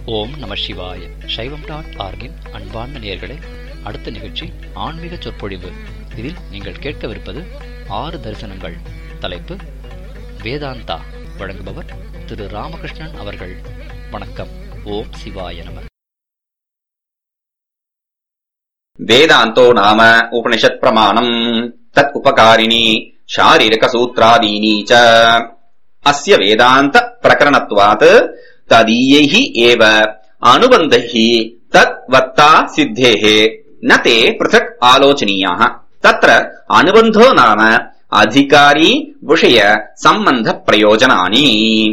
ஓம் நம சிவாய சைவம் டாட் ஆர்கின் அன்பார்ந்த நேயர்களே அடுத்த நிகழ்ச்சி ஆன்மீக சொற்பொழிவு இதில் நீங்கள் கேட்கவிருப்பது ஆறு தரிசனங்கள் தலைப்பு வேதாந்தா வழங்குபவர் திரு ராமகிருஷ்ணன் அவர்கள் வணக்கம் ஓம் சிவாய நம वेदान्तो नाम उपनिषत्प्रमाणम् तत् उपकारिणी शारीरकसूत्रादीनी च अस्य वेदान्तप्रकरणत्वात् तदीयैः एव अनुबन्धैः तत् वत्ता सिद्धेः न ते पृथक् आलोचनीयाः तत्र अनुबन्धो नाम अधिकारी विषय सम्बन्धप्रयोजनानि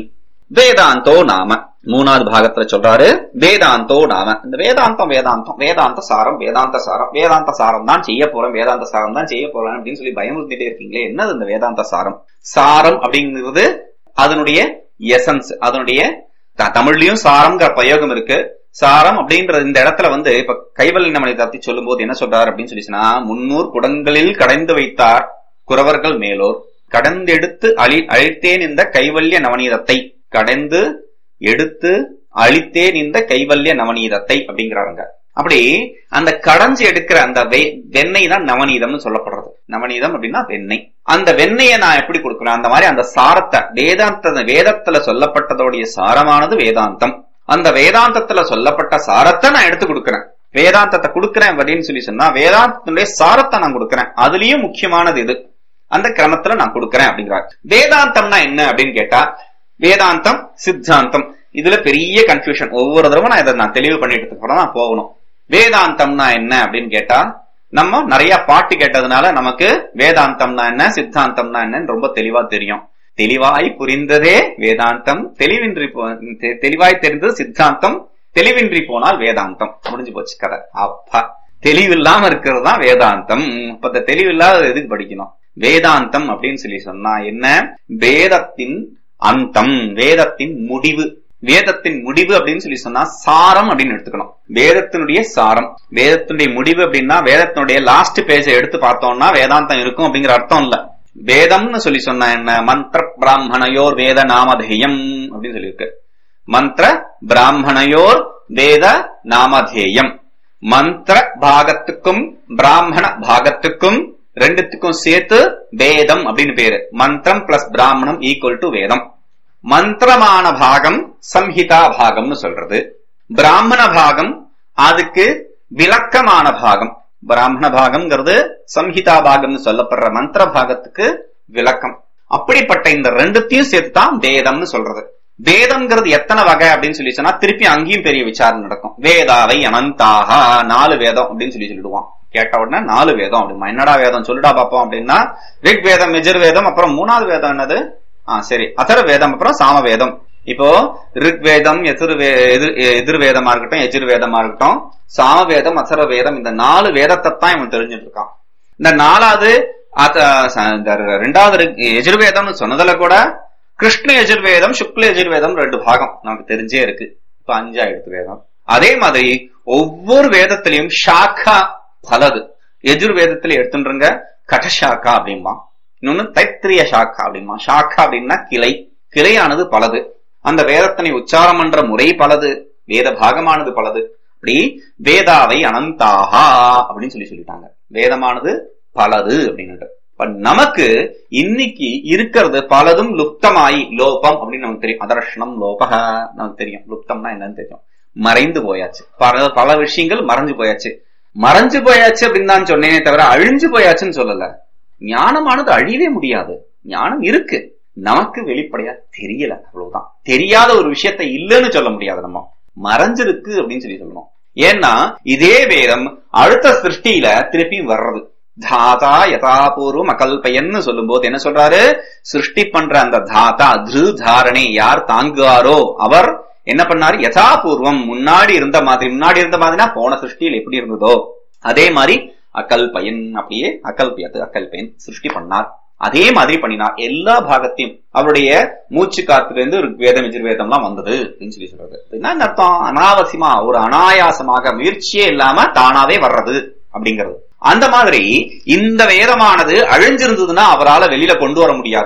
வேதாந்தோ நாம மூணாவது பாகத்துல சொல்றாரு வேதாந்தோ நாம இந்த வேதாந்தம் வேதாந்தம் வேதாந்த சாரம் வேதாந்த சாரம் வேதாந்த சாரம் தான் செய்ய போறேன் வேதாந்த சாரம் தான் செய்ய போறேன் அப்படின்னு சொல்லி பயமுறுத்திட்டே இருக்கீங்களே என்னது இந்த வேதாந்த சாரம் சாரம் அப்படிங்கிறது அதனுடைய எசன்ஸ் அதனுடைய த- தமிழ்லயும் சாரம்ங்கிற பிரயோகம் இருக்கு சாரம் அப்படின்ற இந்த இடத்துல வந்து இப்ப கைவல்லின மனித பத்தி சொல்லும் போது என்ன சொல்றாரு அப்படின்னு சொல்லி சொன்னா முன்னூறு குடங்களில் கடைந்து வைத்தார் குறவர்கள் மேலோர் கடந்தெடுத்து அழி அழித்தேன் இந்த கைவல்ய நவநீதத்தை கடைந்து எடுத்து அழித்தேன் இந்த கைவல்ய நவநீதத்தை அப்படிங்கிறாருங்க அப்படி அந்த கடைஞ்சு எடுக்கிற அந்த வெ- வெண்ணெய் தான் நவநீதம்னு சொல்லப்படுறது நவநீதம் அப்படின்னா வெண்ணெய் அந்த வெண்ணெயை நான் எப்படி கொடுக்கணும் அந்த மாதிரி அந்த சாரத்தை வேதாந்த வேதத்துல சொல்லப்பட்டதோடைய சாரமானது வேதாந்தம் அந்த வேதாந்தத்துல சொல்லப்பட்ட சாரத்தை நான் எடுத்து கொடுக்கிறேன் வேதாந்தத்தை கொடுக்கிறேன் அப்படின்னு சொல்லி சொன்னா வேதாந்தத்துடைய சாரத்தை நான் கொடுக்கிறேன் அதுலயும் முக்கியமானது இது அந்த கிரமத்துல நான் கொடுக்கிறேன் அப்படிங்கிறார் வேதாந்தம்னா என்ன அப்படின்னு கேட்டா வேதாந்தம் சித்தாந்தம் இதுல பெரிய கன்ஃபியூஷன் ஒவ்வொரு தடவை நான் இதை நான் தெளிவு பண்ணிட்டு அப்புறம் தான் போகணும் வேதாந்தம்னா என்ன அப்படின்னு கேட்டா நம்ம நிறைய பாட்டு கேட்டதுனால நமக்கு வேதாந்தம்னா என்ன சித்தாந்தம்னா என்னன்னு ரொம்ப தெளிவா தெரியும் தெளிவாய் புரிந்ததே வேதாந்தம் தெளிவின்றி போ- தெ- தெளிவாய் தெரிந்தது சித்தாந்தம் தெளிவின்றி போனால் வேதாந்தம் முடிஞ்சு போச்சு கதை அப்பா தெளிவில்லாம இருக்கிறது தான் வேதாந்தம் அப்ப இந்த தெளிவில்லாத எதுக்கு படிக்கணும் வேதாந்தம் அப்படின்னு சொல்லி சொன்னா என்ன வேதத்தின் அந்தம் வேதத்தின் முடிவு வேதத்தின் முடிவு அப்படின்னு சொல்லி சொன்னா சாரம் அப்படின்னு எடுத்துக்கணும் வேதத்தினுடைய சாரம் வேதத்தினுடைய முடிவு அப்படின்னா வேதத்தினுடைய லாஸ்ட் பேஜை எடுத்து பார்த்தோம்னா வேதாந்தம் இருக்கும் அப்படிங்கிற அர்த்தம் இல்ல வேதம்னு சொல்லி சொன்னா என்ன மந்திர பிராமணையோர் வேத நாமதேயம் அப்படின்னு சொல்லியிருக்கு மந்திர பிராமணையோர் வேத நாமதேயம் மந்திர பாகத்துக்கும் பிராமண பாகத்துக்கும் ரெண்டுத்துக்கும் சேர்த்து வேதம் அப்படின்னு பேரு மந்திரம் பிளஸ் பிராமணம் ஈக்குவல் டு வேதம் மந்திரமான பாகம் சம்ஹிதா பாகம்னு சொல்றது பிராமண பாகம் அதுக்கு விளக்கமான பாகம் பிராமண பாகம்ங்கிறது சம்ஹிதா பாகம்னு சொல்லப்படுற மந்திர பாகத்துக்கு விளக்கம் அப்படிப்பட்ட இந்த ரெண்டுத்தையும் சேர்த்து தான் வேதம்னு சொல்றது வேதம்ங்கிறது எத்தனை வகை அப்படின்னு சொல்லி சொன்னா திருப்பி அங்கேயும் பெரிய விசாரணை நடக்கும் வேதாவை அனந்தாகா நாலு வேதம் அப்படின்னு சொல்லி சொல்லிடுவான் கேட்ட உடனே நாலு வேதம் அப்படிமா என்னடா வேதம் சொல்லுடா பாப்போம் அப்படின்னா ரிக் வேதம் எஜுர் வேதம் அப்புறம் மூணாவது வேதம் என்னது ஆ சரி அதர வேதம் அப்புறம் சாம வேதம் இப்போ ரிக் வேதம் எதிர் வே- எதிர் எதிர் வேதமா இருக்கட்டும் எஜுர் வேதமா இருக்கட்டும் சாம வேதம் அசர வேதம் இந்த நாலு வேதத்தை தான் இவன் தெரிஞ்சுட்டு இருக்கான் இந்த நாலாவது அத- ச- இந்த ரெண்டாவது ரிக்- எஜுர்வேதம்னு சொன்னதுல கூட கிருஷ்ண எஜுர்வேதம் சுக்ல எஜுர்வேதம் ரெண்டு பாகம் நமக்கு தெரிஞ்சே இருக்கு இப்ப அஞ்சாயிரத்து வேதம் அதே மாதிரி ஒவ்வொரு வேதத்திலையும் ஷாக்கா பலது எஜுர்வேதத்துல எடுத்துருங்க கடஷாக்கா அப்படிம்பா இன்னொன்னு தைத்திரிய ஷாக்கா அப்படிம்பா ஷாக்கா அப்படின்னா கிளை கிளையானது பலது அந்த வேதத்தினை உச்சாரம் பண்ற முறை பலது வேத பாகமானது பலது அப்படி வேதாவை அனந்தாகா அப்படின்னு சொல்லி சொல்லிட்டாங்க வேதமானது பலது அப்படின்னு இப்ப நமக்கு இன்னைக்கு இருக்கிறது பலதும் லுப்தமாயி லோபம் அப்படின்னு நமக்கு தெரியும் அதர்ஷனம் லோபக நமக்கு தெரியும் லுப்தம்னா என்னன்னு தெரியும் மறைந்து போயாச்சு பல பல விஷயங்கள் மறைஞ்சு போயாச்சு மறைஞ்சு போயாச்சு அப்படின்னு தான் சொன்னேனே தவிர அழிஞ்சு போயாச்சுன்னு சொல்லல ஞானமானது அழியவே முடியாது ஞானம் இருக்கு நமக்கு வெளிப்படையா தெரியல அவ்வளவுதான் தெரியாத ஒரு விஷயத்தை இல்லைன்னு சொல்ல முடியாது நம்ம மறைஞ்சிருக்கு அப்படின்னு சொல்லி சொல்லணும் ஏன்னா இதே வேதம் அடுத்த சிருஷ்டியில திருப்பி வர்றது தாதா யதாபூர்வம் அகல்பயன்னு சொல்லும்போது என்ன சொல்றாரு சிருஷ்டி பண்ற அந்த தாத்தா திரு தாரணை யார் தாங்குவாரோ அவர் என்ன பண்ணாரு யதாபூர்வம் முன்னாடி இருந்த மாதிரி முன்னாடி இருந்த மாதிரினா போன சிருஷ்டியில் எப்படி இருந்ததோ அதே மாதிரி அக்கல் பயன் அப்படியே அக்கல் பயத்து அக்கல் பயன் சிருஷ்டி பண்ணார் அதே மாதிரி பண்ணினார் எல்லா பாகத்தையும் அவருடைய மூச்சு காத்துல இருந்து ருக்வேதம் எஜுர்வேதம்லாம் வந்தது அப்படின்னு சொல்லி சொல்றது என்ன அர்த்தம் அனாவசியமா ஒரு அனாயாசமாக முயற்சியே இல்லாம தானாவே வர்றது அப்படிங்கிறது அந்த மாதிரி இந்த வேதமானது அழிஞ்சிருந்ததுன்னா அவரால வெளியில கொண்டு வர முடியாது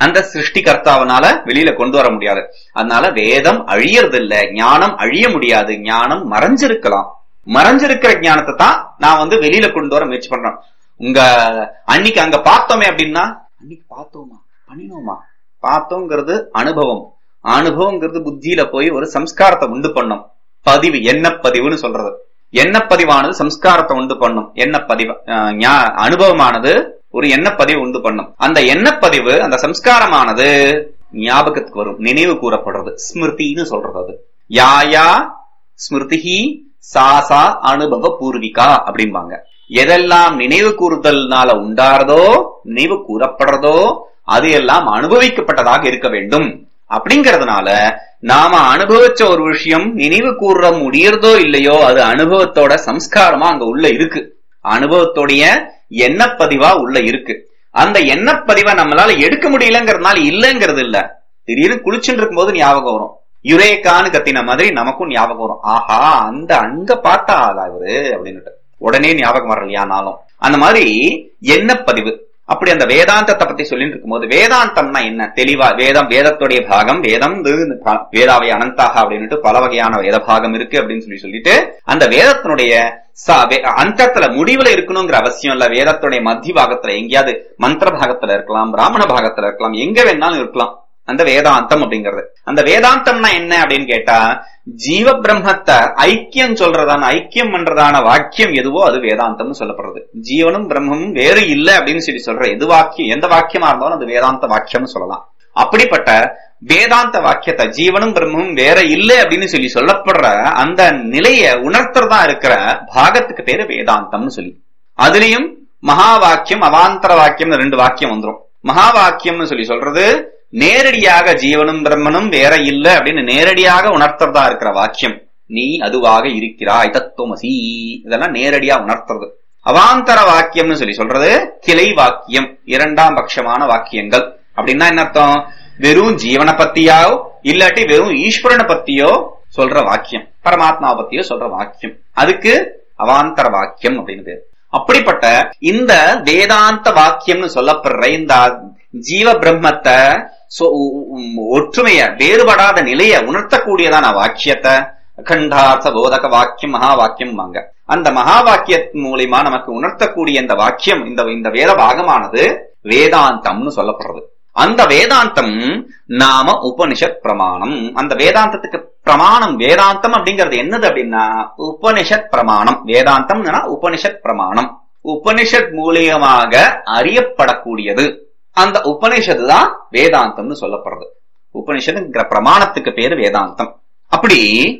அந்த சிருஷ்டிகர்த்தாவனால வெளியில கொண்டு வர முடியாது அதனால வேதம் அழியறது இல்ல ஞானம் அழிய முடியாது ஞானம் மறைஞ்சிருக்கலாம் மறைஞ்சிருக்கிற ஞானத்தை தான் நான் வந்து வெளியில கொண்டு வர முயற்சி பண்றேன் உங்க அன்னைக்கு அங்க பார்த்தோமே அப்படின்னா அன்னைக்கு பார்த்தோமா பண்ணினோமா பார்த்தோங்கிறது அனுபவம் அனுபவங்கிறது புத்தியில போய் ஒரு சம்ஸ்காரத்தை உண்டு பண்ணும் பதிவு என்ன பதிவுன்னு சொல்றது என்ன பதிவானது சம்ஸ்காரத்தை உண்டு பண்ணும் என்ன பதிவு அஹ், ஞா- அனுபவமானது ஒரு எண்ணப்பதிவு உண்டு பண்ணும் அந்த எண்ணப்பதிவு அந்த சம்ஸ்காரமானது ஞாபகத்துக்கு வரும் நினைவு கூறப்படுறது ஸ்மிருதின்னு சொல்றது அது யாயா ஸ்மிருதிஹி சாசா அனுபவ பூர்விகா அப்படிம்பாங்க எதெல்லாம் நினைவு கூறுதல்னால உண்டாறதோ நினைவு கூறப்படுறதோ அது எல்லாம் அனுபவிக்கப்பட்டதாக இருக்க வேண்டும் அப்படிங்கறதுனால நாம அனுபவிச்ச ஒரு விஷயம் நினைவு கூற முடியறதோ இல்லையோ அது அனுபவத்தோட சம்ஸ்காரமா அங்க உள்ள இருக்கு அனுபவத்தோடைய எண்ணப்பதிவா உள்ள இருக்கு அந்த எண்ணப்பதிவை நம்மளால எடுக்க முடியலங்கிறதுனால இல்லங்கிறது இல்ல திடீர்னு குளிச்சுட்டு இருக்கும்போது ஞாபகம் வரும் யுரேக்கான்னு கத்தின மாதிரி நமக்கும் ஞாபகம் வரும் ஆஹா அந்த அங்க பார்த்தா ஆளா இவரு அப்படின்னுட்டு உடனே ஞாபகம் வரலையானாலும் அந்த மாதிரி எண்ணப்பதிவு அப்படி அந்த வேதாந்தத்தை பத்தி சொல்லிட்டு இருக்கும்போது வேதாந்தம்னா என்ன தெளிவா வேதம் வேதத்துடைய பாகம் வேதம் இது ப- வேதாவை அனந்தாக அப்படின்னுட்டு பல வகையான வேத பாகம் இருக்கு அப்படின்னு சொல்லி சொல்லிட்டு அந்த வேதத்தினுடைய ச- வே- அந்தத்துல முடிவுல இருக்கணுங்கிற அவசியம் இல்ல வேதத்துடைய மத்திய பாகத்துல எங்கேயாவது மந்திர பாகத்துல இருக்கலாம் பிராமண பாகத்துல இருக்கலாம் எங்க வேணாலும் இருக்கலாம் அந்த வேதாந்தம் அப்படிங்கிறது அந்த வேதாந்தம்னா என்ன அப்படின்னு கேட்டா ஜீவ பிரம்மத்தை ஐக்கியம் சொல்றதான ஐக்கியம் பண்றதான வாக்கியம் எதுவோ அது வேதாந்தம்னு சொல்லப்படுறது ஜீவனும் பிரம்மமும் வேறு இல்ல அப்படின்னு சொல்லி சொல்ற எது வாக்கியம் எந்த வாக்கியமா இருந்தாலும் அது வேதாந்த வாக்கியம்னு சொல்லலாம் அப்படிப்பட்ட வேதாந்த வாக்கியத்தை ஜீவனும் பிரம்மமும் வேற இல்லை அப்படின்னு சொல்லி சொல்லப்படுற அந்த நிலைய உணர்த்துறதா இருக்கிற பாகத்துக்கு பேரு வேதாந்தம்னு சொல்லி அதுலயும் மகா வாக்கியம் அவாந்தர வாக்கியம் ரெண்டு வாக்கியம் வந்துரும் மகா வாக்கியம்னு சொல்லி சொல்றது நேரடியாக ஜீவனும் பிரம்மனும் வேற இல்ல அப்படின்னு நேரடியாக உணர்த்துறதா இருக்கிற வாக்கியம் நீ அதுவாக இருக்கிறாய் தத்துவமசி இதெல்லாம் நேரடியா உணர்த்துறது அவாந்தர வாக்கியம்னு சொல்லி சொல்றது கிளை வாக்கியம் இரண்டாம் பட்சமான வாக்கியங்கள் அப்படின்னா என்ன அர்த்தம் வெறும் ஜீவனை பத்தியோ இல்லாட்டி வெறும் ஈஸ்வரனை பத்தியோ சொல்ற வாக்கியம் பரமாத்மாவை பத்தியோ சொல்ற வாக்கியம் அதுக்கு அவாந்தர வாக்கியம் அப்படின்னு பேரு அப்படிப்பட்ட இந்த வேதாந்த வாக்கியம்னு சொல்லப்படுற இந்த ஜீவ பிரம்மத்தை சொ- உ- உ- ஒற்றுமைய வேறுபடாத நிலைய உணர்த்தக்கூடியதான வாக்கியத்தை அகண்டார்த்த போதக வாக்கியம் மகா வாக்கியம் வாங்க அந்த மகா வாக்கிய மூலியமா நமக்கு உணர்த்தக்கூடிய இந்த வாக்கியம் இந்த இந்த வேத பாகமானது வேதாந்தம்னு சொல்லப்படுறது அந்த வேதாந்தம் நாம உபனிஷத் பிரமாணம் அந்த வேதாந்தத்துக்கு பிரமாணம் வேதாந்தம் அப்படிங்கிறது என்னது அப்படின்னா உபனிஷத் பிரமாணம் வேதாந்தம்னா உபனிஷத் பிரமாணம் உபனிஷத் மூலியமாக அறியப்படக்கூடியது அந்த உபனிஷத்து தான் வேதாந்தம்னு சொல்லப்படுறது உபனிஷத்துங்கிற பிரமாணத்துக்கு பேரு வேதாந்தம் அப்படி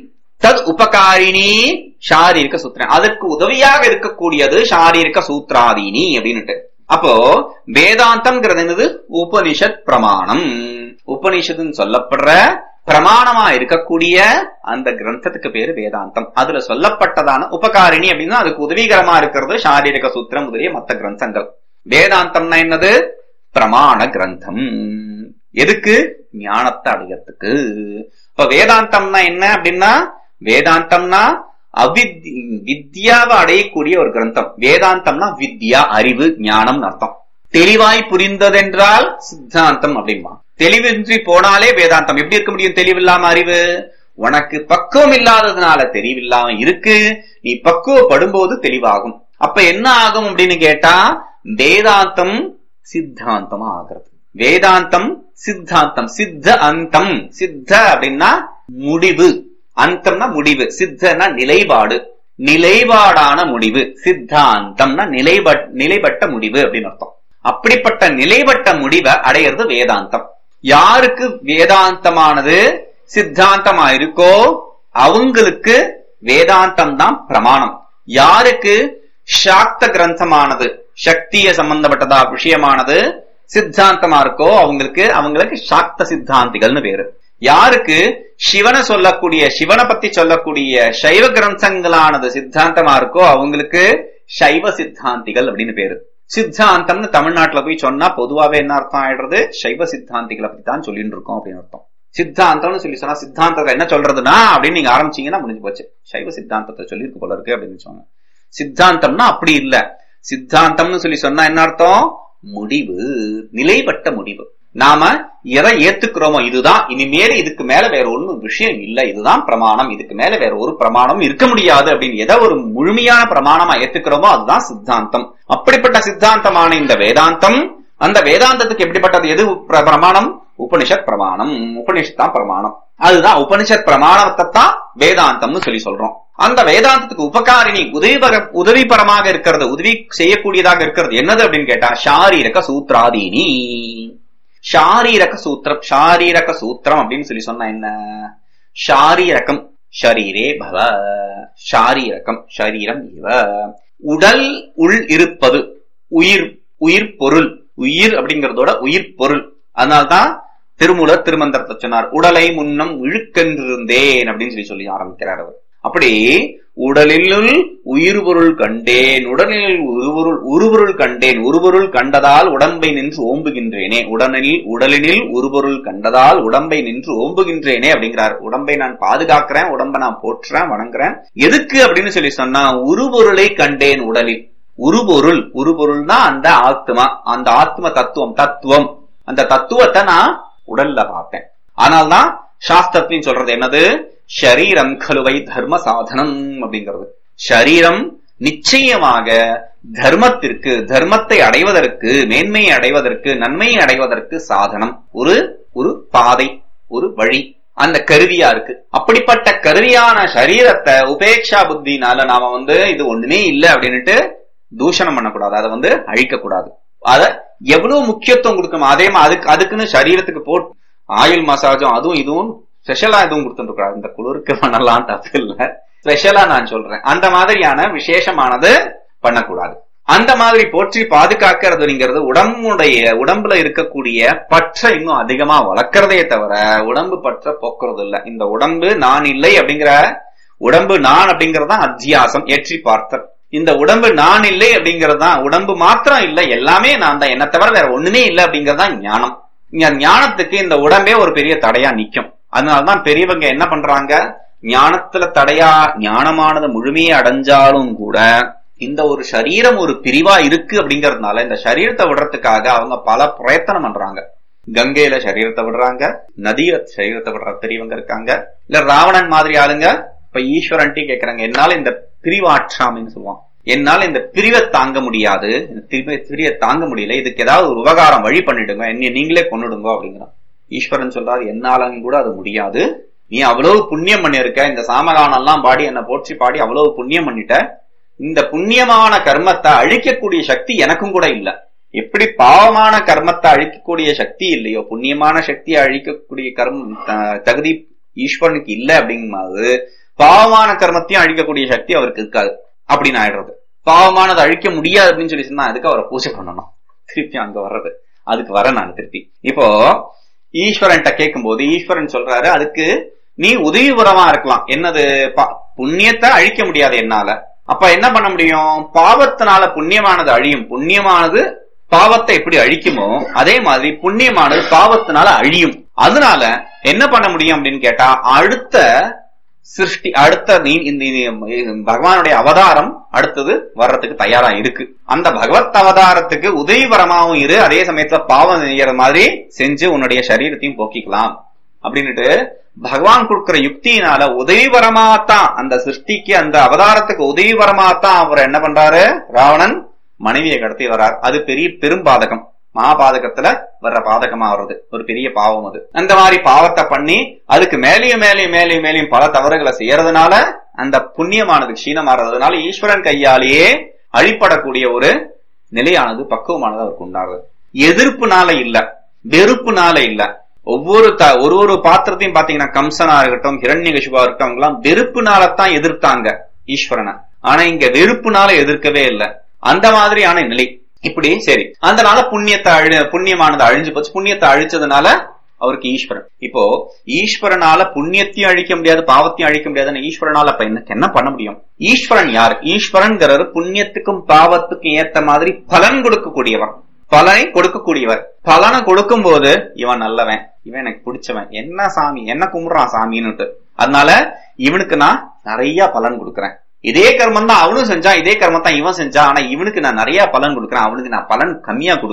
தத் உபகாரிணி ஷாரீரிக சூத்திரம் அதற்கு உதவியாக இருக்கக்கூடியது ஷாரீரிக சூத்ராதீனி அப்படின்னுட்டு அப்போ வேதாந்தம்ங்கிறது என்னது உபனிஷத் பிரமாணம் உபனிஷத்துன்னு சொல்லப்படுற பிரமாணமா இருக்கக்கூடிய அந்த கிரந்தத்துக்கு பேரு வேதாந்தம் அதுல சொல்லப்பட்டதான உபகாரிணி அப்படின்னா அதுக்கு உதவிகரமா இருக்கிறது ஷாரீரிக சூத்திரம் முதலிய மத்த கிரந்தங்கள் வேதாந்தம்னா என்னது பிரமாண கிரந்தம் எதுக்கு ஞானத்தை அடையறதுக்கு இப்ப வேதாந்தம்னா என்ன அப்படின்னா வேதாந்தம்னா அவித் வித்யாவை அடையக்கூடிய ஒரு கிரந்தம் வேதாந்தம்னா வித்யா அறிவு ஞானம்னு அர்த்தம் தெளிவாய் புரிந்ததென்றால் சித்தாந்தம் அப்படிமா தெளிவின்றி போனாலே வேதாந்தம் எப்படி இருக்க முடியும் தெளிவில்லாம அறிவு உனக்கு பக்குவம் இல்லாததுனால தெளிவில்லாம இருக்கு நீ பக்குவப்படும்போது தெளிவாகும் அப்ப என்ன ஆகும் அப்படின்னு கேட்டா வேதாந்தம் சித்தாந்தமா ஆகிறது வேதாந்தம் சித்தாந்தம் சித்த அந்தம் சித்த அப்படின்னா முடிவு அந்தம்னா முடிவு சித்தனா நிலைப்பாடு நிலைப்பாடான முடிவு சித்தாந்தம்னா நிலைபட் நிலைப்பட்ட முடிவு அப்படின்னு அர்த்தம் அப்படிப்பட்ட நிலைப்பட்ட முடிவை அடையிறது வேதாந்தம் யாருக்கு வேதாந்தமானது சித்தாந்தமா இருக்கோ அவங்களுக்கு வேதாந்தம் தான் பிரமாணம் யாருக்கு சாக்த கிரந்தமானது சக்திய சம்பந்தப்பட்டதா விஷயமானது சித்தாந்தமா இருக்கோ அவங்களுக்கு அவங்களுக்கு சாக்த சித்தாந்திகள்னு பேரு யாருக்கு சிவனை சொல்லக்கூடிய சிவனை பத்தி சொல்லக்கூடிய சைவ கிரந்தங்களானது சித்தாந்தமா இருக்கோ அவங்களுக்கு சைவ சித்தாந்திகள் அப்படின்னு பேரு சித்தாந்தம்னு தமிழ்நாட்டுல போய் சொன்னா பொதுவாவே என்ன அர்த்தம் ஆயிடுறது சைவ சித்தாந்திகளை பத்தி தான் சொல்லிட்டு இருக்கோம் அப்படின்னு அர்த்தம் சித்தாந்தம்னு சொல்லி சொன்னா சித்தாந்தத்தை என்ன சொல்றதுன்னா அப்படின்னு நீங்க ஆரம்பிச்சீங்கன்னா முடிஞ்சு போச்சு சைவ சித்தாந்தத்தை சொல்லியிருக்கு போல இருக்கு அப்படின்னு சொன்னாங்க சித்தாந்தம்னா அப்படி இல்ல சித்தாந்தம்னு சொல்லி சொன்னா என்ன அர்த்தம் முடிவு நிலைப்பட்ட முடிவு நாம எதை ஏத்துக்கிறோமோ இதுதான் இனிமேல் இதுக்கு மேல வேற ஒண்ணும் விஷயம் இல்ல இதுதான் பிரமாணம் இதுக்கு மேல வேற ஒரு பிரமாணம் இருக்க முடியாது அப்படின்னு எதை ஒரு முழுமையான பிரமாணமா ஏத்துக்கிறோமோ அதுதான் சித்தாந்தம் அப்படிப்பட்ட சித்தாந்தமான இந்த வேதாந்தம் அந்த வேதாந்தத்துக்கு எப்படிப்பட்டது எது பிர- பிரமாணம் உபனிஷத் பிரமாணம் உபனிஷத் தான் பிரமாணம் அதுதான் உபனிஷத் பிரமாணத்தை தான் வேதாந்தம்னு சொல்லி சொல்றோம் அந்த வேதாந்தத்துக்கு உபகாரிணி உதவிபர உதவிபரமாக இருக்கிறது உதவி செய்யக்கூடியதாக இருக்கிறது என்னது அப்படின்னு கேட்டா ஷாரீரக சூத்ராதீனி ஷாரீரக சூத்திரம் ஷாரீரக சூத்திரம் அப்படின்னு சொல்லி சொன்னா என்ன ஷாரீரகம் ஷரீரே பவ ஷாரீரகம் ஷரீரம் இவ உடல் உள் இருப்பது உயிர் உயிர் பொருள் உயிர் அப்படிங்கறதோட உயிர் பொருள் அதனால்தான் திருமூலர் திருமந்திரத்தை சொன்னார் உடலை முன்னம் இழுக்கென்றிருந்தேன் அப்படின்னு சொல்லி சொல்லி ஆரம்பிக்கிறார் அவர் அப்படி உடலினுள் உயிர் பொருள் கண்டேன் உடலில் உருபொருள் உருபொருள் கண்டேன் உருபொருள் கண்டதால் உடம்பை நின்று ஓம்புகின்றேனே உடலில் உடலினில் உருபொருள் கண்டதால் உடம்பை நின்று ஓம்புகின்றேனே அப்படிங்கிறார் உடம்பை நான் பாதுகாக்கிறேன் உடம்பை நான் போற்றுறேன் வணங்குறேன் எதுக்கு அப்படின்னு சொல்லி சொன்னா உருபொருளை கண்டேன் உடலில் உருபொருள் உருபொருள் தான் அந்த ஆத்மா அந்த ஆத்ம தத்துவம் தத்துவம் அந்த தத்துவத்தை நான் உடல்ல பார்த்தேன் ஆனால்தான் சாஸ்திரத்தின் சொல்றது என்னது ஷரீரம் கலுவை தர்ம சாதனம் அப்படிங்கிறது ஷரீரம் நிச்சயமாக தர்மத்திற்கு தர்மத்தை அடைவதற்கு மேன்மையை அடைவதற்கு நன்மையை அடைவதற்கு சாதனம் ஒரு ஒரு பாதை ஒரு வழி அந்த கருவியா இருக்கு அப்படிப்பட்ட கருவியான சரீரத்தை உபேக்ஷா புத்தினால நாம வந்து இது ஒண்ணுமே இல்லை அப்படின்னுட்டு தூஷணம் பண்ணக்கூடாது அதை வந்து அழிக்க கூடாது அத எவ்வளவு முக்கியத்துவம் கொடுக்கணும் அதே மா- அதுக்கு அதுக்குன்னு சரீரத்துக்கு போட் ஆயில் மசாஜும் அதுவும் இதுவும் ஸ்பெஷலா எதுவும் கொடுத்துட்டு இந்த குளிருக்கு பண்ணலாம் தப்பு இல்ல ஸ்பெஷலா நான் சொல்றேன் அந்த மாதிரியான விசேஷமானது பண்ணக்கூடாது அந்த மாதிரி போற்றி பாதுகாக்கிறதுங்கிறது உடம்புடைய உடம்புல இருக்கக்கூடிய பற்ற இன்னும் அதிகமா வளர்க்கறதே தவிர உடம்பு பற்ற போக்குறது இல்ல இந்த உடம்பு நான் இல்லை அப்படிங்கிற உடம்பு நான் அப்படிங்கறதுதான் அத்தியாசம் ஏற்றி பார்த்தல் இந்த உடம்பு நான் இல்லை அப்படிங்கிறது தான் உடம்பு மாத்திரம் இல்ல எல்லாமே நான் தான் என்ன தவிர வேற ஒண்ணுமே இல்லை அப்படிங்கறது தான் ஞானம் இங்க ஞானத்துக்கு இந்த உடம்பே ஒரு பெரிய தடையா நிக்கும் அதனாலதான் பெரியவங்க என்ன பண்றாங்க ஞானத்துல தடையா ஞானமானது முழுமையை அடைஞ்சாலும் கூட இந்த ஒரு சரீரம் ஒரு பிரிவா இருக்கு அப்படிங்கறதுனால இந்த சரீரத்தை விடுறதுக்காக அவங்க பல பிரயத்தனம் பண்றாங்க கங்கையில சரீரத்தை விடுறாங்க நதியில சரீரத்தை விடுற பெரியவங்க இருக்காங்க இல்ல ராவணன் மாதிரி ஆளுங்க இப்ப ஈஸ்வரன்ட்டி கேக்குறாங்க என்னால இந்த பிரிவாற்றாமைன்னு சொல்லுவான் என்னால இந்த பிரிவை தாங்க முடியாது இந்த பிரிவை பிரிவை தாங்க முடியல இதுக்கு ஏதாவது ஒரு உபகாரம் வழி பண்ணிடுங்க என்னை நீங்களே கொன்னுடுங்க அப்படிங்கிறான் ஈஸ்வரன் சொல்றாரு என்னாலும் கூட அது முடியாது நீ அவ்வளவு புண்ணியம் பண்ணிருக்க இந்த சாமகானம் எல்லாம் பாடி என்னை போற்றி பாடி அவ்வளவு புண்ணியம் பண்ணிட்ட இந்த புண்ணியமான கர்மத்தை அழிக்கக்கூடிய சக்தி எனக்கும் கூட இல்ல எப்படி பாவமான கர்மத்தை அழிக்கக்கூடிய சக்தி இல்லையோ புண்ணியமான சக்தியை அழிக்கக்கூடிய கர்ம த- தகுதி ஈஸ்வரனுக்கு இல்ல அப்படிங்கும்போது பாவமான கர்மத்தையும் அழிக்கக்கூடிய சக்தி அவருக்கு இருக்காது அப்படின்னு ஆயிடுறது பாவமானதை அழிக்க முடியாது அப்படின்னு சொல்லி சொன்னா அதுக்கு அவரை பூஜை பண்ணணும் திருப்பி அங்க வர்றது அதுக்கு வர நான் திருப்பி இப்போ ஈஸ்வரன்ட்ட கேட்கும்போது ஈஸ்வரன் சொல்றாரு அதுக்கு நீ உதவிபுரமா இருக்கலாம் என்னது பா- புண்ணியத்தை அழிக்க முடியாது என்னால அப்ப என்ன பண்ண முடியும் பாவத்தினால புண்ணியமானது அழியும் புண்ணியமானது பாவத்தை எப்படி அழிக்குமோ அதே மாதிரி புண்ணியமானது பாவத்தினால அழியும் அதனால என்ன பண்ண முடியும் அப்படின்னு கேட்டா அடுத்த சிருஷ்டி அடுத்த நீ இந்த இந்த பகவானுடைய அவதாரம் அடுத்தது வர்றதுக்கு தயாரா இருக்கு அந்த பகவத் அவதாரத்துக்கு உதவிபரமாவும் இரு அதே சமயத்துல பாவம் செய்யற மாதிரி செஞ்சு உன்னுடைய சரீரத்தையும் போக்கிக்கலாம் அப்படின்னுட்டு பகவான் கொடுக்கிற யுக்தியினால உதவிபரமாத்தான் அந்த சிருஷ்டிக்கு அந்த அவதாரத்துக்கு உதவிபரமாத்தான் அவர் என்ன பண்றாரு ராவணன் மனைவியை கடத்தி வர்றார் அது பெரிய பெரும் பாதகம் மகாபாதகத்துல வர்ற பாதகமா வர்றது ஒரு பெரிய பாவம் அது அந்த மாதிரி பாவத்தை பண்ணி அதுக்கு மேலேயும் மேலேயும் மேலேயும் மேலேயும் பல தவறுகளை செய்யறதுனால அந்த புண்ணியமானது க்ஷீணமாறதுனால ஈஸ்வரன் கையாலேயே அழிப்படக்கூடிய ஒரு நிலையானது பக்குவமானது அவருக்கு உண்டாகுது எதிர்ப்புனால இல்ல வெறுப்புனால இல்ல ஒவ்வொரு த ஒரு ஒரு பாத்திரத்தையும் பாத்தீங்கன்னா கம்சனா இருக்கட்டும் ஹிரண்யகசிபா இருக்கட்டும் அவங்க எல்லாம் வெறுப்புனாலத்தான் எதிர்த்தாங்க ஈஸ்வரனை ஆனா இங்க வெறுப்புனால எதிர்க்கவே இல்லை அந்த மாதிரியான நிலை இப்படி சரி அதனால புண்ணியத்தை அழி புண்ணியமானது அழிஞ்சு போச்சு புண்ணியத்தை அழிச்சதுனால அவருக்கு ஈஸ்வரன் இப்போ ஈஸ்வரனால புண்ணியத்தையும் அழிக்க முடியாது பாவத்தையும் அழிக்க முடியாதுன்னு ஈஸ்வரனால அப்ப என்ன என்ன பண்ண முடியும் ஈஸ்வரன் யார் ஈஸ்வரன்கிறவர் புண்ணியத்துக்கும் பாவத்துக்கும் ஏத்த மாதிரி பலன் கொடுக்கக்கூடியவர் பலனை கொடுக்கக்கூடியவர் பலனை கொடுக்கும் போது இவன் நல்லவன் இவன் எனக்கு பிடிச்சவன் என்ன சாமி என்ன கும்பிடுறான் சாமின்னுட்டு அதனால இவனுக்கு நான் நிறைய பலன் கொடுக்கறேன் இதே கர்மம் தான் அவனும் செஞ்சான் இதே கர்மம் தான் இவன் செஞ்சான் ஆனா இவனுக்கு நான் நிறைய பலன் கொடுக்கறேன் அவனுக்கு நான் பலன் கம்மியா கொடுக்கறேன்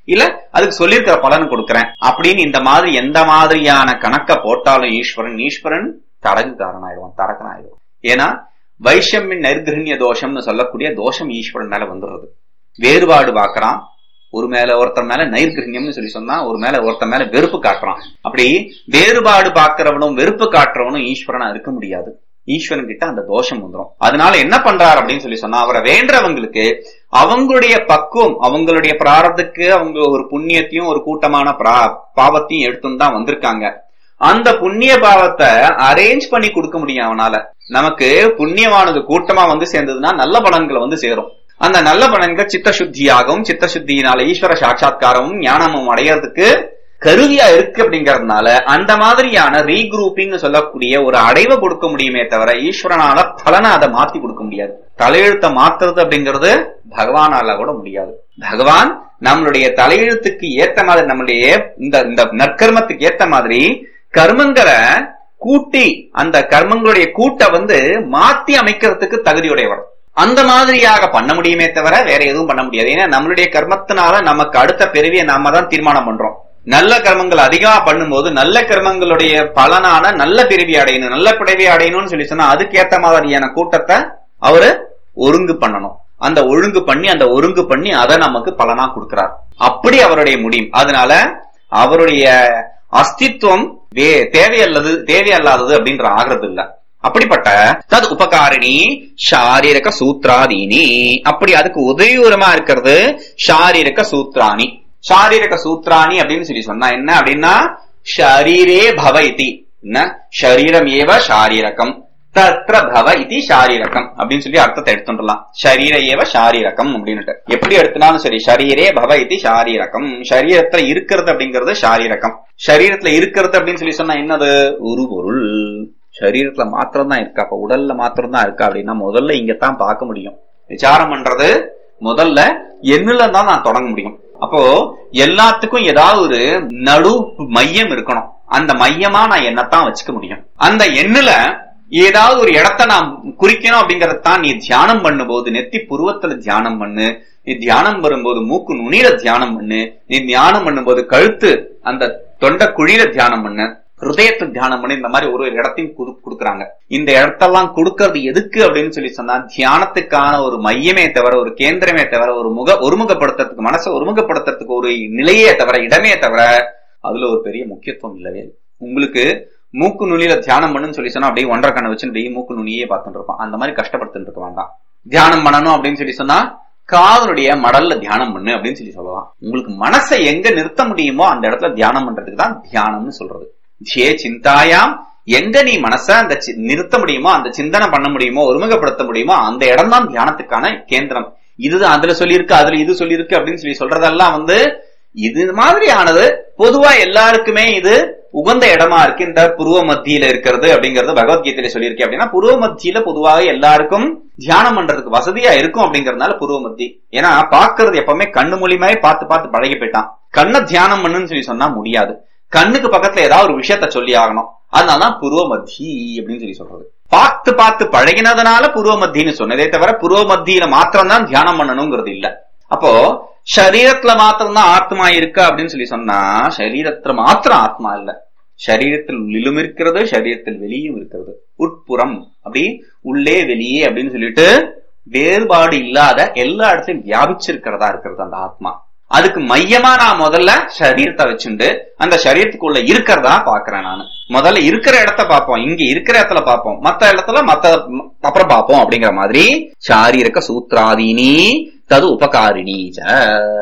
இல்ல அதுக்கு சொல்லியிருக்கிற பலன் கொடுக்கறேன் அப்படின்னு இந்த மாதிரி எந்த மாதிரியான கணக்க போட்டாலும் ஈஸ்வரன் ஈஸ்வரன் தடகுக்காரன் ஆயிடுவான் தரக்கன் ஆயிடுவான் ஏன்னா வைஷமின் நைர்கிரண்ய தோஷம்னு சொல்லக்கூடிய தோஷம் ஈஸ்வரன் மேல வந்துடுறது வேறுபாடு பார்க்கறான் ஒரு மேல ஒருத்தர் மேல நைர்கிரண்யம்னு சொல்லி சொன்னா ஒரு மேல ஒருத்தர் மேல வெறுப்பு காட்டுறான் அப்படி வேறுபாடு பார்க்கிறவனும் வெறுப்பு காட்டுறவனும் ஈஸ்வரனா இருக்க முடியாது ஈஸ்வரன் கிட்ட அந்த தோஷம் வந்துடும் அதனால என்ன பண்றாரு அப்படின்னு சொல்லி சொன்னா அவரை வேண்டவங்களுக்கு அவங்களுடைய பக்குவம் அவங்களுடைய பிராரத்துக்கு அவங்க ஒரு புண்ணியத்தையும் ஒரு கூட்டமான பிரா- பாவத்தையும் எடுத்துன்னு தான் வந்திருக்காங்க அந்த புண்ணிய பாவத்தை அரேஞ்ச் பண்ணி கொடுக்க முடியும் அவனால நமக்கு புண்ணியமானது கூட்டமா வந்து சேர்ந்ததுன்னா நல்ல பலன்கள் வந்து சேரும் அந்த நல்ல பலன்கள் சித்த சுத்தியாகவும் சித்த சுத்தியினால ஈஸ்வர சாட்சா்காரமும் ஞானமும் அடையறதுக்கு கருவியா இருக்கு அப்படிங்கறதுனால அந்த மாதிரியான ரீக்ரூப்பிங் சொல்லக்கூடிய ஒரு அடைவை கொடுக்க முடியுமே தவிர ஈஸ்வரனால பலனை அதை மாத்தி கொடுக்க முடியாது தலையெழுத்தை மாத்துறது அப்படிங்கிறது பகவானால கூட முடியாது பகவான் நம்மளுடைய தலையெழுத்துக்கு ஏத்த மாதிரி நம்மளுடைய இந்த இந்த நற்கர்மத்துக்கு ஏத்த மாதிரி கர்மங்களை கூட்டி அந்த கர்மங்களுடைய கூட்ட வந்து மாத்தி அமைக்கிறதுக்கு தகுதியுடையவர் அந்த மாதிரியாக பண்ண முடியுமே தவிர வேற எதுவும் பண்ண முடியாது ஏன்னா நம்மளுடைய கர்மத்தினால நமக்கு அடுத்த பிறவியை நாம தான் தீர்மானம் பண்றோம் நல்ல கர்மங்கள் அதிகமா பண்ணும்போது நல்ல கர்மங்களுடைய பலனான நல்ல பிறவி அடையணும் நல்ல பிறவி அடையணும்னு சொல்லி சொன்னா அதுக்கேத்த மாதிரியான கூட்டத்தை அவரு ஒழுங்கு பண்ணணும் அந்த ஒழுங்கு பண்ணி அந்த ஒழுங்கு பண்ணி அதை நமக்கு பலனா கொடுக்கிறார் அப்படி அவருடைய முடியும் அதனால அவருடைய அஸ்தித்வம் வே- தேவையல்லது தேவையல்லாதது அப்படின்ற ஆகிறது இல்ல அப்படிப்பட்ட தது உபகாரிணி ஷாரீரக சூத்ராதீனி அப்படி அதுக்கு உதவிகரமா இருக்கிறது ஷாரீரக சூத்ராணி ஷாரீரக சூத்ராணி அப்படின்னு சொல்லி சொன்னா என்ன அப்படின்னா ஷரீரே பவ இதி என்ன ஷரீரம் ஏவ ஷாரீரகம் தத்ர பவ இதி ஷாரீரகம் அப்படின்னு சொல்லி அர்த்தத்தை எடுத்துடலாம் ஷரீர ஏவ ஷாரீரகம் அப்படின்னுட்டு எப்படி எடுத்தினாலும் சரி ஷரீரே பவ இதி ஷாரீரகம் ஷரீரத்துல இருக்கிறது அப்படிங்கிறது ஷாரீரகம் ஷரீரத்துல இருக்கிறது அப்படின்னு சொல்லி சொன்னா என்னது ஒரு பொருள் சரீரத்துல மாத்திரம் தான் இருக்கா அப்ப உடல்ல மாத்திரம் தான் இருக்கா அப்படின்னா முதல்ல இங்கதான் பார்க்க முடியும் விசாரம் பண்றது முதல்ல எண்ணுல தான் நான் தொடங்க முடியும் அப்போ எல்லாத்துக்கும் ஏதாவது ஒரு நடு மையம் இருக்கணும் அந்த மையமா நான் என்னத்தான் வச்சுக்க முடியும் அந்த எண்ணுல ஏதாவது ஒரு இடத்த நான் குறிக்கணும் அப்படிங்கறத தான் நீ தியானம் பண்ணும்போது நெத்தி புருவத்துல தியானம் பண்ணு நீ தியானம் வரும்போது மூக்கு நுனியில தியானம் பண்ணு நீ தியானம் பண்ணும்போது கழுத்து அந்த தொண்டை குழியில தியானம் பண்ணு ஹிருதயத்தை தியானம் பண்ணி இந்த மாதிரி ஒரு ஒரு இடத்தையும் குடு- கொடுக்கறாங்க இந்த இடத்தெல்லாம் கொடுக்கறது எதுக்கு அப்படின்னு சொல்லி சொன்னா தியானத்துக்கான ஒரு மையமே தவிர ஒரு கேந்திரமே தவிர ஒரு முக ஒருமுகப்படுத்துறதுக்கு மனசை ஒருமுகப்படுத்துறதுக்கு ஒரு நிலையே தவிர இடமே தவிர அதுல ஒரு பெரிய முக்கியத்துவம் இல்லவே இல்லை. உங்களுக்கு மூக்கு நுனியில தியானம் பண்ணுன்னு சொல்லி சொன்னா அப்படியே ஒன்றரை கண்ணை வச்சு அப்படியே மூக்கு நுனியே பார்த்துட்டு இருப்பான் அந்த மாதிரி கஷ்டப்படுத்திட்டு இருக்க வேண்டாம் தியானம் பண்ணணும் அப்படின்னு சொல்லி சொன்னா காதலுடைய மடல்ல தியானம் பண்ணு அப்படின்னு சொல்லி சொல்லலாம் உங்களுக்கு மனசை எங்க நிறுத்த முடியுமோ அந்த இடத்துல தியானம் பண்றதுக்கு தான் தியானம்னு சொல்றது ஜே சிந்தாயாம் எங்க நீ மனச அந்த சி- நிறுத்த முடியுமோ அந்த சிந்தனை பண்ண முடியுமோ ஒருமுகப்படுத்த முடியுமோ அந்த இடம் தான் தியானத்துக்கான கேந்திரம் இதுதான் அதுல சொல்லியிருக்கு அதுல இது சொல்லியிருக்கு அப்படின்னு சொல்லி சொல்றதெல்லாம் வந்து இது மாதிரியானது பொதுவா எல்லாருக்குமே இது உகந்த இடமா இருக்கு இந்த புருவ மத்தியில இருக்கிறது அப்படிங்கறது பகவத்கீதையில சொல்லியிருக்கு அப்படின்னா புருவ மத்தியில பொதுவாக எல்லாருக்கும் தியானம் பண்றதுக்கு வசதியா இருக்கும் அப்படிங்கறதுனால புருவ மத்தி ஏன்னா பாக்குறது எப்பவுமே கண்ணு மூலியமாவே பார்த்து பார்த்து பழகி போயிட்டான் கண்ணை தியானம் பண்ணுன்னு சொல்லி சொன்னா முடியாது கண்ணுக்கு பக்கத்துல ஏதாவது ஒரு விஷயத்த சொல்லி ஆகணும் அதனாலதான் புருவ மத்தி அப்படின்னு சொல்லி சொல்றது பார்த்து பார்த்து பழகினதுனால புருவ மத்தின்னு சொன்னதே தவிர புருவ மத்தியில மாத்திரம் தான் தியானம் பண்ணணுங்கிறது இல்ல அப்போ சரீரத்துல மாத்திரம் தான் ஆத்மா இருக்கா அப்படின்னு சொல்லி சொன்னா சரீரத்துல மாத்திரம் ஆத்மா இல்ல சரீரத்தில் உள்ளிலும் இருக்கிறது சரீரத்தில் வெளியும் இருக்கிறது உட்புறம் அப்படி உள்ளே வெளியே அப்படின்னு சொல்லிட்டு வேறுபாடு இல்லாத எல்லா இடத்துலயும் வியாபிச்சிருக்கிறதா இருக்கிறது அந்த ஆத்மா அதுக்கு மையமா நான் முதல்ல சரீரத்தை வச்சுண்டு அந்த சரீரத்துக்குள்ள இருக்கிறதா பாக்குறேன் நான் முதல்ல இருக்கிற இடத்த பார்ப்போம் இங்க இருக்கிற இடத்துல பார்ப்போம் மத்த இடத்துல மத்த அப்புறம் பார்ப்போம் அப்படிங்கிற மாதிரி சாரீரக சூத்ராதீனி தது உபகாரிணி ச.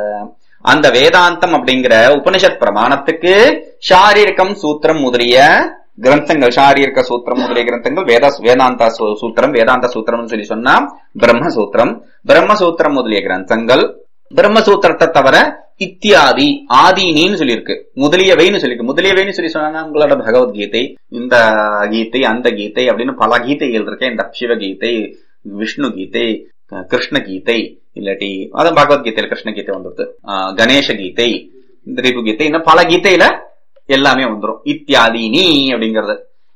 அந்த வேதாந்தம் அப்படிங்கிற உபனிஷத் பிரமாணத்துக்கு சாரீரகம் சூத்திரம் முதலிய கிரந்தங்கள் சாரீரக சூத்திரம் முதலிய கிரந்தங்கள் வேத வேதாந்த சூ- சூத்திரம் வேதாந்த சூத்திரம்னு சொல்லி சொன்னா பிரம்மசூத்திரம் பிரம்மசூத்திரம் முதலிய கிரந்தங்கள் பிரம்மசூத்திரத்தை தவிர இத்தியாதி ஆதீனின்னு சொல்லியிருக்கு முதலியவைன்னு சொல்லியிருக்கு முதலியவைன்னு சொல்லி சொன்னா உங்களோட பகவத்கீதை இந்த கீதை அந்த கீதை அப்படின்னு பல கீதைகள் இருக்கு இந்த சிவகீதை விஷ்ணு கீதை க- கிருஷ்ண கீதை இல்லாட்டி அதான் பகவத்கீதையில கிருஷ்ண கீதை வந்துருது ஆஹ் கணேச கீதை இந்த ரிபு கீதை இன்னும் பல கீதையில எல்லாமே வந்துரும் இத்தியாதினி அப்படிங்கிறது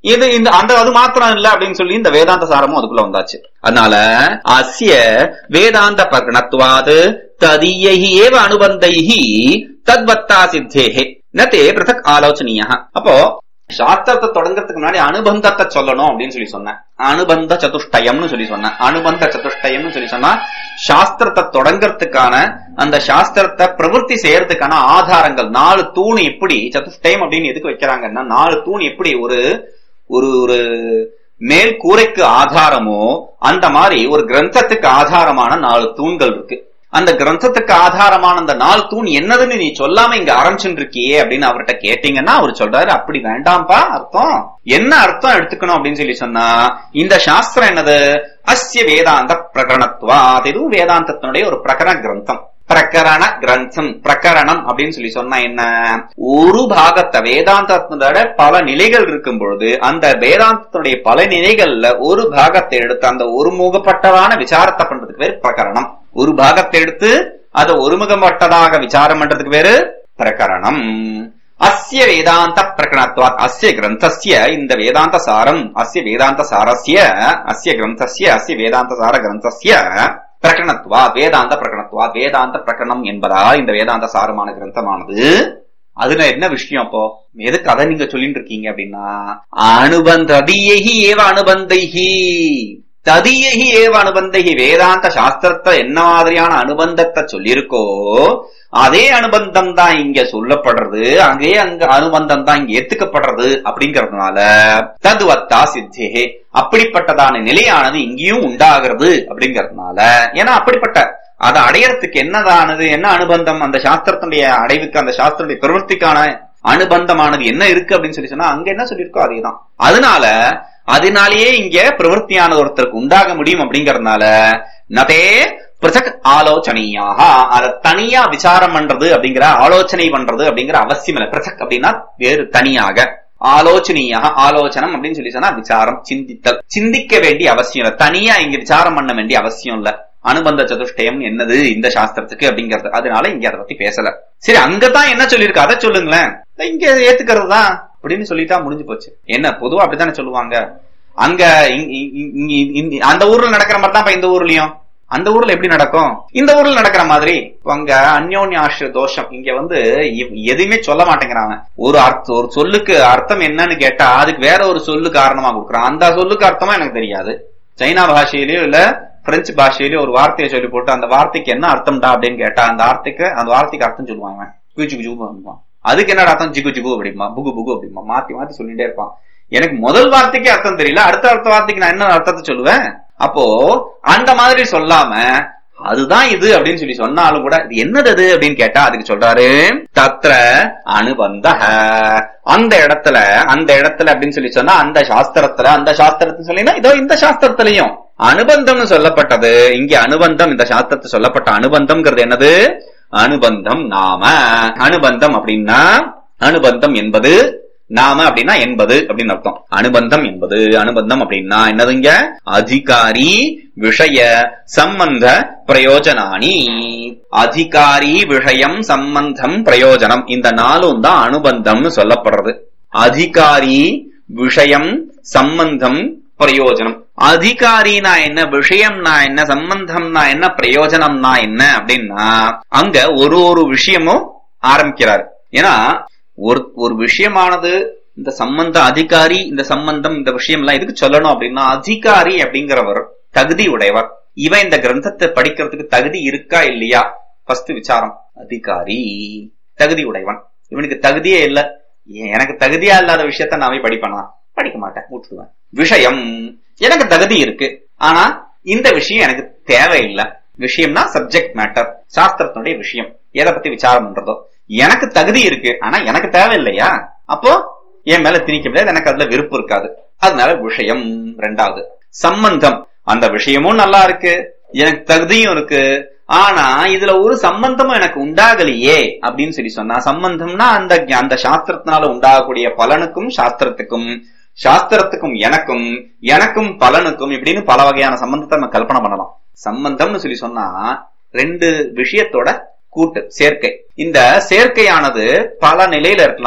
இது இந்த அந்த அது மாத்திரம் இல்ல அப்படின்னு சொல்லி இந்த வேதாந்த சாரமும் அதுக்குள்ள வந்தாச்சு அதனால அஸ்ய வேதாந்த பிரகணத்வாது ததீயைஹி ஏவ அனுபந்தைஹி தத்வத்தா சித்தேஹே நத்தே பிரதக் ஆலோசனீய அப்போ சாஸ்திரத்தை தொடங்கறதுக்கு முன்னாடி அனுபந்தத்தை சொல்லணும் அப்படின்னு சொல்லி சொன்னேன் அனுபந்த சதுஷ்டயம்னு சொல்லி சொன்னேன் அனுபந்த சதுஷ்டயம்னு சொல்லி சொன்னா சாஸ்திரத்தை தொடங்கறதுக்கான அந்த சாஸ்திரத்தை பிரவൃத்தி செய்யறதுக்கான ஆதாரங்கள் நாலு தூண் எப்படி சதுஷ்டயம் அப்படின்னு எதுக்கு வைக்கிறாங்கன்னா நாலு தூண் எப்படி ஒரு ஒரு ஒரு மேல் கூரைக்கு ஆதாரமோ அந்த மாதிரி ஒரு கிரந்தத்துக்கு ஆதாரமான நாலு தூண்கள் இருக்கு அந்த கிரந்தத்துக்கு ஆதாரமான அந்த நாலு தூண் என்னதுன்னு நீ சொல்லாம இங்க ஆரம்பிச்சுட்டு இருக்கியே அப்படின்னு அவர்கிட்ட கேட்டீங்கன்னா அவர் சொல்றாரு அப்படி வேண்டாம்ப்பா அர்த்தம் என்ன அர்த்தம் எடுத்துக்கணும் அப்படின்னு சொல்லி சொன்னா இந்த சாஸ்திரம் என்னது அஸ்ய வேதாந்த பிரகரணத்துவா அது இதுவும் வேதாந்தத்தினுடைய ஒரு பிரகரண கிரந்தம் பிரகரண கிரந்தம் பிரகரணம் அப்படின்னு சொல்லி சொன்னா என்ன ஒரு பாகத்தை வேதாந்தத்தினோட பல நிலைகள் இருக்கும் பொழுது அந்த வேதாந்தத்தினுடைய பல நிலைகள்ல ஒரு பாகத்தை எடுத்து அந்த ஒருமுகப்பட்டதான விசாரத்தை பண்றதுக்கு பேர் பிரகரணம் ஒரு பாகத்தை எடுத்து அதை ஒருமுகப்பட்டதாக விசாரம் பண்றதுக்கு பேரு பிரகரணம் அஸ்ய வேதாந்த பிரகரணத்வாத் அஸ்ய கிரந்தஸ்ய இந்த வேதாந்த சாரம் அஸ்ய வேதாந்த சாரஸ்ய அஸ்ய கிரந்தஸ்ய அஸ்ய வேதாந்த சார கிரந்தஸ்ய பிரகரணத்வா வேதாந்த பிரகரணத்வா வேதாந்த பிரகரணம் என்பதால் இந்த வேதாந்த சாரமான கிரந்தமானது அதுல என்ன விஷயம் அப்போ எதுக்கு அதை நீங்க சொல்லிட்டு இருக்கீங்க அப்படின்னா அனுபந்ததியகி ஏவ அனுபந்தைஹி ததியகி ஏவ அனுபந்தைஹி வேதாந்த சாஸ்திரத்தை என்ன மாதிரியான அனுபந்தத்தை சொல்லியிருக்கோ அதே அனுபந்தம் தான் இங்க சொல்லப்படுறது அதே அங்க அனுபந்தம் தான் இங்க ஏத்துக்கப்படுறது அப்படிங்கறதுனால ததுவத்தா சித்தே அப்படிப்பட்டதான நிலையானது இங்கேயும் உண்டாகிறது அப்படிங்கறதுனால ஏன்னா அப்படிப்பட்ட அதை அடையறதுக்கு என்னதானது என்ன அனுபந்தம் அந்த சாஸ்திரத்தினுடைய அடைவுக்கு அந்த சாஸ்திரத்துடைய பிரவൃத்திக்கான அனுபந்தமானது என்ன இருக்கு அப்படின்னு சொல்லி சொன்னா அங்க என்ன சொல்லியிருக்கோ அதேதான் அதனால அதனாலேயே இங்க பிரவൃத்தியான ஒருத்தருக்கு உண்டாக முடியும் அப்படிங்கறதுனால நதே பிரசக் ஆலோசனையாக அதை தனியா விசாரம் பண்றது அப்படிங்கிற ஆலோசனை பண்றது அப்படிங்கிற அவசியம் இல்லை பிரசக் அப்படின்னா வேறு தனியாக ஆலோசனையாக ஆலோசனம் அப்படின்னு சொல்லி சொன்னா விசாரம் சிந்தித்தல் சிந்திக்க வேண்டிய அவசியம் இல்லை தனியா இங்க விசாரம் பண்ண வேண்டிய அவசியம் இல்ல அனுபந்த சதுஷ்டயம் என்னது இந்த சாஸ்திரத்துக்கு அப்படிங்கறது அதனால இங்க அதை பத்தி பேசல சரி அங்கதான் என்ன சொல்லியிருக்கு அதை சொல்லுங்களேன் இங்க ஏத்துக்கிறது தான் அப்படின்னு சொல்லிட்டா முடிஞ்சு போச்சு என்ன பொதுவா அப்படித்தானே சொல்லுவாங்க அங்க அந்த ஊர்ல நடக்கிற மாதிரி தான் இந்த ஊர்லயும் அந்த ஊர்ல எப்படி நடக்கும் இந்த ஊர்ல நடக்கிற மாதிரி அங்க அந்யோன்யாஷ்ட தோஷம் இங்க வந்து எதுவுமே சொல்ல மாட்டேங்கிறாங்க ஒரு அர்த்தம் ஒரு சொல்லுக்கு அர்த்தம் என்னன்னு கேட்டா அதுக்கு வேற ஒரு சொல்லு காரணமா கொடுக்குறான் அந்த சொல்லுக்கு அர்த்தமா எனக்கு தெரியாது சைனா பாஷையிலயோ இல்ல பிரெஞ்சு பாஷையிலயோ ஒரு வார்த்தையை சொல்லி போட்டு அந்த வார்த்தைக்கு என்ன அர்த்தம்டா அப்படின்னு கேட்டா அந்த வார்த்தைக்கு அந்த வார்த்தைக்கு அர்த்தம் சொல்லுவாங்க குஜு குஜு அதுக்கு என்ன அர்த்தம் ஜிகு ஜிகு அப்படிமா புகு புகு அப்படிமா மாத்தி மாத்தி சொல்லிட்டே இருப்பான் எனக்கு முதல் வார்த்தைக்கு அர்த்தம் தெரியல அடுத்த அடுத்த வார்த்தைக்கு நான் என்ன அர்த்தத்தை சொல்லுவேன் அப்போ அந்த மாதிரி சொல்லாம அதுதான் இது அப்படின்னு சொல்லி சொன்னாலும் கூட இது என்னது அது அப்படின்னு கேட்டா அதுக்கு சொல்றாரு தத்ர அனுபந்த அந்த இடத்துல அந்த இடத்துல அப்படின்னு சொல்லி சொன்னா அந்த சாஸ்திரத்துல அந்த சாஸ்திரத்தை சொல்லினா இதோ இந்த சாஸ்திரத்திலையும் அனுபந்தம்னு சொல்லப்பட்டது இங்க அனுபந்தம் இந்த சாஸ்திரத்தை சொல்லப்பட்ட அனுபந்தம்ங்கிறது என்னது அனுபந்தம் நாம அனுபந்தம் அப்படின்னா அனுபந்தம் என்பது நாம அப்படின்னா என்பது அப்படின்னு அர்த்தம் அனுபந்தம் என்பது அனுபந்தம் அப்படின்னா என்னதுங்க அதிகாரி விஷய சம்பந்த பிரயோஜனானி அதிகாரி விஷயம் சம்பந்தம் பிரயோஜனம் இந்த நாளும் தான் அனுபந்தம்னு சொல்லப்படுறது அதிகாரி விஷயம் சம்பந்தம் பிரயோஜனம் அதிகாரினா என்ன விஷயம்னா என்ன சம்பந்தம்னா என்ன பிரயோஜனம்னா என்ன அப்படின்னா அங்க ஒரு ஒரு விஷயமும் ஆரம்பிக்கிறார் ஏன்னா ஒரு ஒரு விஷயமானது இந்த சம்பந்த அதிகாரி இந்த சம்பந்தம் இந்த விஷயம் எல்லாம் எதுக்கு சொல்லணும் அப்படின்னா அதிகாரி அப்படிங்கிறவர் தகுதி உடையவர் இவன் இந்த கிரந்தத்தை படிக்கிறதுக்கு தகுதி இருக்கா இல்லையா ஃபர்ஸ்ட் விசாரம் அதிகாரி தகுதி உடையவன் இவனுக்கு தகுதியே இல்ல எனக்கு தகுதியா இல்லாத விஷயத்த நான் போய் படிப்பேனா படிக்க மாட்டேன் விட்டுடுவேன் விஷயம் எனக்கு தகுதி இருக்கு ஆனா இந்த விஷயம் எனக்கு தேவையில்லை விஷயம்னா சப்ஜெக்ட் மேட்டர் சாஸ்திரத்தினுடைய விஷயம் எதை பத்தி விசாரம் பண்றதோ எனக்கு தகுதி இருக்கு ஆனா எனக்கு தேவையில்லையா அப்போ என் மேல திணிக்க முடியாது எனக்கு அதுல விருப்பம் இருக்காது அதனால விஷயம் ரெண்டாவது சம்பந்தம் அந்த விஷயமும் நல்லா இருக்கு எனக்கு தகுதியும் இருக்கு ஆனா இதுல ஒரு சம்பந்தமும் எனக்கு உண்டாகலையே அப்படின்னு சொல்லி சொன்னா சம்பந்தம்னா அந்த அந்த சாஸ்திரத்தினால உண்டாகக்கூடிய பலனுக்கும் சாஸ்திரத்துக்கும் சாஸ்திரத்துக்கும் எனக்கும் எனக்கும் பலனுக்கும் இப்படின்னு பல வகையான சம்பந்தத்தை நம்ம கல்பனை பண்ணலாம் சம்பந்தம்னு சொல்லி சொன்னா ரெண்டு விஷயத்தோட கூட்டு சேர்க்கை இந்த சேர்க்கையானது பல நிலையில இருக்கலாம்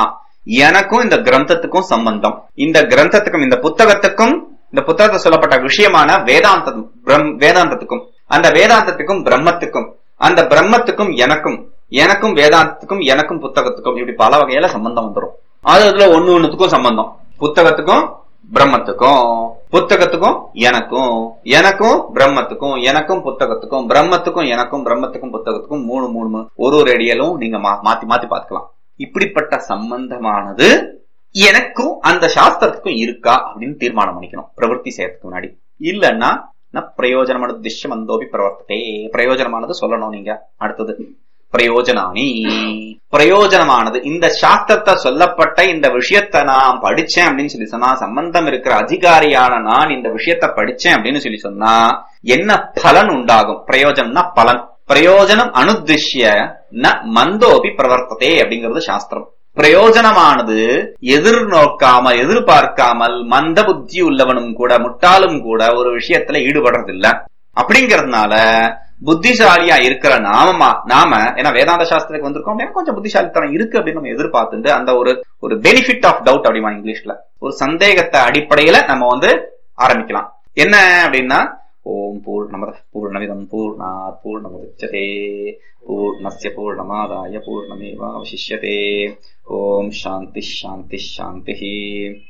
எனக்கும் இந்த கிரந்தத்துக்கும் சம்பந்தம் இந்த கிரந்தத்துக்கும் இந்த புத்தகத்துக்கும் இந்த புத்தகத்தில் சொல்லப்பட்ட விஷயமான வேதாந்த பிரம்- வேதாந்தத்துக்கும் அந்த வேதாந்தத்துக்கும் பிரம்மத்துக்கும் அந்த பிரம்மத்துக்கும் எனக்கும் எனக்கும் வேதாந்தத்துக்கும் எனக்கும் புத்தகத்துக்கும் இப்படி பல வகையில சம்பந்தம் வந்துடும் அது அதுல ஒண்ணு ஒண்ணுத்துக்கும் சம்பந்தம் புத்தகத்துக்கும் பிரம்மத்துக்கும் புத்தகத்துக்கும் எனக்கும் எனக்கும் பிரம்மத்துக்கும் எனக்கும் புத்தகத்துக்கும் பிரம்மத்துக்கும் எனக்கும் பிரம்மத்துக்கும் புத்தகத்துக்கும் மூணு மூணு மூணு. ஒரு ஒரு அடியலும் நீங்க மா- மாத்தி மாத்தி பார்த்துக்கலாம் இப்படிப்பட்ட சம்பந்தமானது எனக்கும் அந்த சாஸ்திரத்துக்கும் இருக்கா அப்படின்னு தீர்மானம் பண்ணிக்கணும் பிரவൃத்தி செய்யறதுக்கு முன்னாடி இல்லன்னா நான் பிரயோஜனமான திஷ்யம் அந்தோபி பிரவர்த்தே பிரயோஜனமானது சொல்லணும் நீங்க அடுத்தது பிரயோஜனானி பிரயோஜனமானது இந்த சாஸ்திரத்தை சொல்லப்பட்ட இந்த விஷயத்தை நான் படிச்சேன் அப்படின்னு சொல்லி சொன்னா சம்பந்தம் இருக்கிற அதிகாரியான நான் இந்த விஷயத்தை படிச்சேன் அப்படின்னு சொல்லி சொன்னா என்ன பலன் உண்டாகும் பிரயோஜனம்னா பலன் பிரயோஜனம் அனுதிஷ்ய ந மந்தோபி பிரவர்த்ததே அப்படிங்கிறது சாஸ்திரம் பிரயோஜனமானது எதிர்நோக்காம எதிர்பார்க்காமல் மந்த புத்தி உள்ளவனும் கூட முட்டாளும் கூட ஒரு விஷயத்துல ஈடுபடுறதில்ல அப்படிங்கறதுனால புத்திசாலியா இருக்கிற நாமமா நாம ஏன்னா வேதாந்த சாஸ்திரத்துக்கு வந்திருக்கோம் அப்படின்னா கொஞ்சம் புத்திசாலித்தனம் இருக்கு அப்படின்னு நம்ம எதிர்பார்த்துட்டு அந்த ஒரு ஒரு பெனிஃபிட் ஆஃப் டவுட் அப்படிமா இங்கிலீஷ்ல ஒரு சந்தேகத்தை அடிப்படையில நம்ம வந்து ஆரம்பிக்கலாம் என்ன அப்படின்னா ஓம் பூர்ணமத பூர்ணமிதம் பூர்ணாத் பூர்ணமுதச்சதே பூர்ணஸ்ய பூர்ணமாதாய பூர்ணமேவாவசிஷ்யதே ஓம் சாந்தி சாந்தி சாந்தி